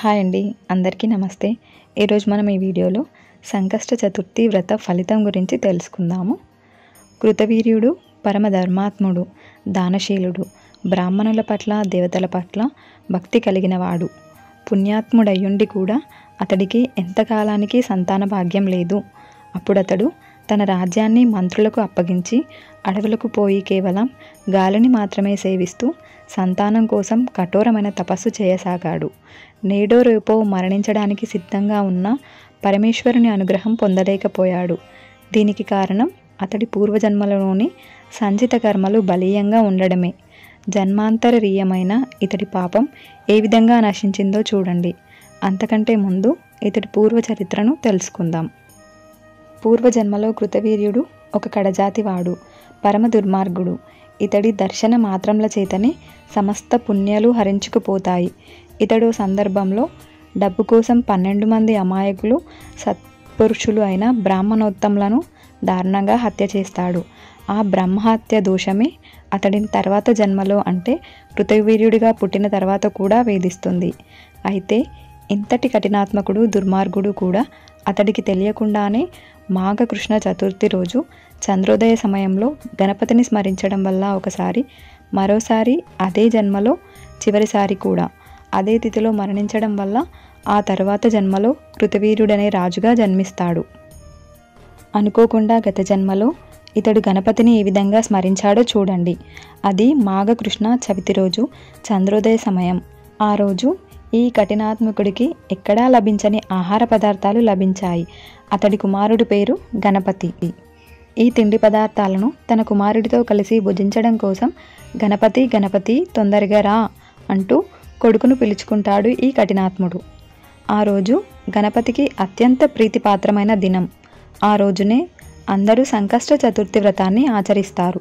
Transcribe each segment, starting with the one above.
hi అండి అందరికీ నమస్తే ఈరోజు మనం ఈ వీడియోలో సంకష్ట చతుర్థి వ్రత ఫలితం గురించి తెలుసుకుందాము కృతవీర్యుడు పరమ ధర్మాత్ముడు దానశీలుడు బ్రాహ్మణుల పట్ల దేవతల పట్ల భక్తి కలిగినవాడు పుణ్యాత్ముడయ్యుండి కూడా అతడికి ఎంతకాలానికి సంతాన భాగ్యం లేదు అప్పుడతడు తన రాజ్యాన్ని మంత్రులకు అప్పగించి అడవులకు పోయి కేవలం గాలిని మాత్రమే సేవిస్తూ సంతానం కోసం కఠోరమైన తపస్సు చేయసాగాడు నేడో రేపో మరణించడానికి సిద్ధంగా ఉన్న పరమేశ్వరుని అనుగ్రహం పొందలేకపోయాడు దీనికి కారణం అతడి పూర్వజన్మలలోని సంచిత కర్మలు బలీయంగా ఉండడమే జన్మాంతరరీయమైన ఇతడి పాపం ఏ విధంగా నశించిందో చూడండి అంతకంటే ముందు ఇతడి పూర్వ చరిత్రను తెలుసుకుందాం పూర్వజన్మలో కృతవీర్యుడు ఒక కడజాతివాడు పరమ దుర్మార్గుడు ఇతడి దర్శన మాత్రముల చేతనే సమస్త పుణ్యాలు హరించుకుపోతాయి ఇతడు సందర్భంలో డబ్బు కోసం పన్నెండు మంది అమాయకులు సత్పురుషులు అయిన బ్రాహ్మణోత్తములను దారుణంగా హత్య చేస్తాడు ఆ బ్రహ్మహత్య దోషమే అతడిని తర్వాత జన్మలో అంటే కృతవీర్యుడిగా పుట్టిన తర్వాత కూడా వేధిస్తుంది అయితే ఇంతటి కఠినాత్మకుడు దుర్మార్గుడు కూడా అతడికి తెలియకుండానే మాఘకృష్ణ చతుర్థి రోజు చంద్రోదయ సమయంలో గణపతిని స్మరించడం వల్ల ఒకసారి మరోసారి అదే జన్మలో చివరిసారి కూడా అదే తిథిలో మరణించడం వల్ల ఆ తర్వాత జన్మలో కృతవీర్యుడనే రాజుగా జన్మిస్తాడు అనుకోకుండా గత జన్మలో ఇతడు గణపతిని ఏ విధంగా స్మరించాడో చూడండి అది మాఘకృష్ణ చవితి రోజు చంద్రోదయ సమయం ఆ రోజు ఈ కఠినాత్మకుడికి ఎక్కడా లభించని ఆహార పదార్థాలు లభించాయి అతడి కుమారుడి పేరు గణపతి ఈ తిండి పదార్థాలను తన కుమారుడితో కలిసి భుజించడం కోసం గణపతి గణపతి తొందరగా రా అంటూ కొడుకును పిలుచుకుంటాడు ఈ కఠినాత్ముడు ఆ రోజు గణపతికి అత్యంత ప్రీతిపాత్రమైన దినం ఆ రోజునే అందరూ సంకష్ట చతుర్థి వ్రతాన్ని ఆచరిస్తారు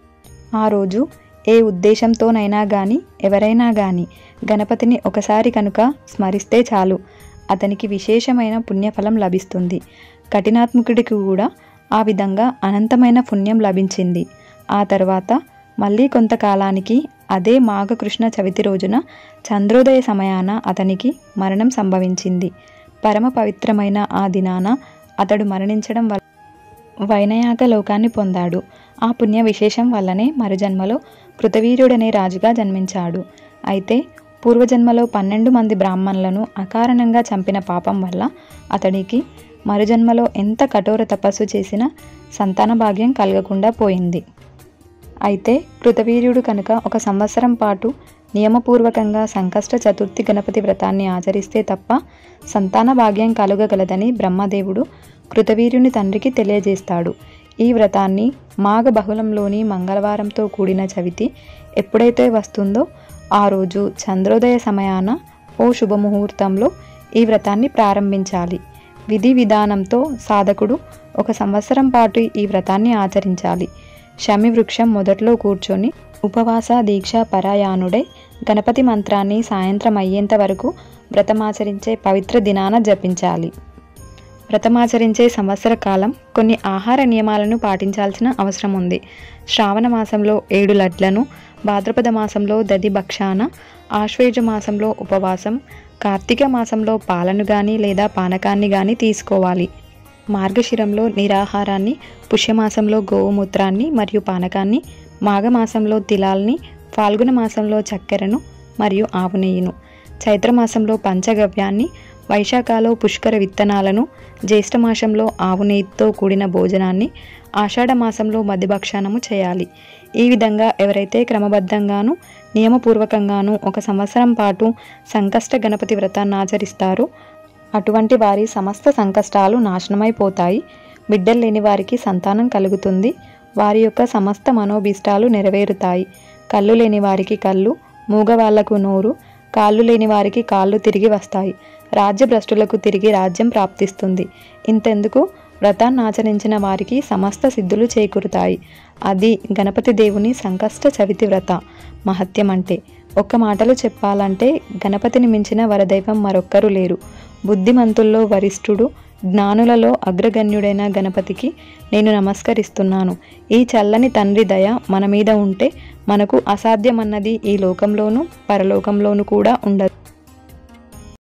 ఆ రోజు ఏ ఉద్దేశంతోనైనా కానీ ఎవరైనా కానీ గణపతిని ఒకసారి కనుక స్మరిస్తే చాలు అతనికి విశేషమైన పుణ్యఫలం లభిస్తుంది కఠినాత్మకుడికి కూడా ఆ విధంగా అనంతమైన పుణ్యం లభించింది ఆ తర్వాత మళ్ళీ కొంతకాలానికి అదే మాఘకృష్ణ చవితి రోజున చంద్రోదయ సమయాన అతనికి మరణం సంభవించింది పరమ పవిత్రమైన ఆ దినాన అతడు మరణించడం వల్ల వైనయాక లోకాన్ని పొందాడు ఆ పుణ్య విశేషం వల్లనే మరుజన్మలో కృతవీర్యుడనే రాజుగా జన్మించాడు అయితే పూర్వజన్మలో పన్నెండు మంది బ్రాహ్మణులను అకారణంగా చంపిన పాపం వల్ల అతడికి మరుజన్మలో ఎంత కఠోర తపస్సు చేసినా సంతాన భాగ్యం కలగకుండా పోయింది అయితే కృతవీర్యుడు కనుక ఒక సంవత్సరం పాటు నియమపూర్వకంగా సంకష్ట చతుర్థి గణపతి వ్రతాన్ని ఆచరిస్తే తప్ప సంతాన భాగ్యం కలుగగలదని బ్రహ్మదేవుడు కృతవీర్యుని తండ్రికి తెలియజేస్తాడు ఈ వ్రతాన్ని మాఘ బహుళంలోని మంగళవారంతో కూడిన చవితి ఎప్పుడైతే వస్తుందో ఆ రోజు చంద్రోదయ సమయాన ఓ శుభముహూర్తంలో ఈ వ్రతాన్ని ప్రారంభించాలి విధి విధానంతో సాధకుడు ఒక సంవత్సరం పాటు ఈ వ్రతాన్ని ఆచరించాలి శమి వృక్షం మొదట్లో కూర్చొని ఉపవాస దీక్ష పరాయానుడై గణపతి మంత్రాన్ని సాయంత్రం అయ్యేంత వరకు వ్రతమాచరించే పవిత్ర దినాన జపించాలి వ్రతమాచరించే సంవత్సర కాలం కొన్ని ఆహార నియమాలను పాటించాల్సిన అవసరం ఉంది శ్రావణ మాసంలో ఏడు లడ్లను భాద్రపద మాసంలో దది భక్షాన ఆశ్వేజ మాసంలో ఉపవాసం కార్తీక మాసంలో పాలను కానీ లేదా పానకాన్ని కానీ తీసుకోవాలి మార్గశిరంలో నిరాహారాన్ని పుష్యమాసంలో గోవుమూత్రాన్ని మరియు పానకాన్ని మాఘమాసంలో తిలాల్ని ఫాల్గుణ మాసంలో చక్కెరను మరియు ఆవు నెయ్యిను చైత్రమాసంలో పంచగవ్యాన్ని వైశాఖాలో పుష్కర విత్తనాలను జ్యేష్ఠమాసంలో ఆవు నెయ్యితో కూడిన భోజనాన్ని ఆషాఢ మాసంలో మధ్యభక్షానము చేయాలి ఈ విధంగా ఎవరైతే క్రమబద్ధంగాను నియమపూర్వకంగాను ఒక సంవత్సరం పాటు సంకష్ట గణపతి వ్రతాన్ని ఆచరిస్తారో అటువంటి వారి సమస్త సంకష్టాలు నాశనమైపోతాయి బిడ్డలు లేని వారికి సంతానం కలుగుతుంది వారి యొక్క సమస్త మనోభీష్టాలు నెరవేరుతాయి కళ్ళు లేని వారికి కళ్ళు మూగవాళ్లకు నోరు కాళ్ళు లేని వారికి కాళ్ళు తిరిగి వస్తాయి రాజ్యభ్రష్టులకు తిరిగి రాజ్యం ప్రాప్తిస్తుంది ఇంతెందుకు వ్రతాన్ని ఆచరించిన వారికి సమస్త సిద్ధులు చేకూరుతాయి అది గణపతి దేవుని సంకష్ట చవితి వ్రత మహత్యం అంటే ఒక్క మాటలో చెప్పాలంటే గణపతిని మించిన వరదైవం మరొక్కరు లేరు బుద్ధిమంతుల్లో వరిష్ఠుడు జ్ఞానులలో అగ్రగణ్యుడైన గణపతికి నేను నమస్కరిస్తున్నాను ఈ చల్లని తండ్రి దయ మన మీద ఉంటే మనకు అసాధ్యమన్నది ఈ లోకంలోనూ పరలోకంలోనూ కూడా ఉండదు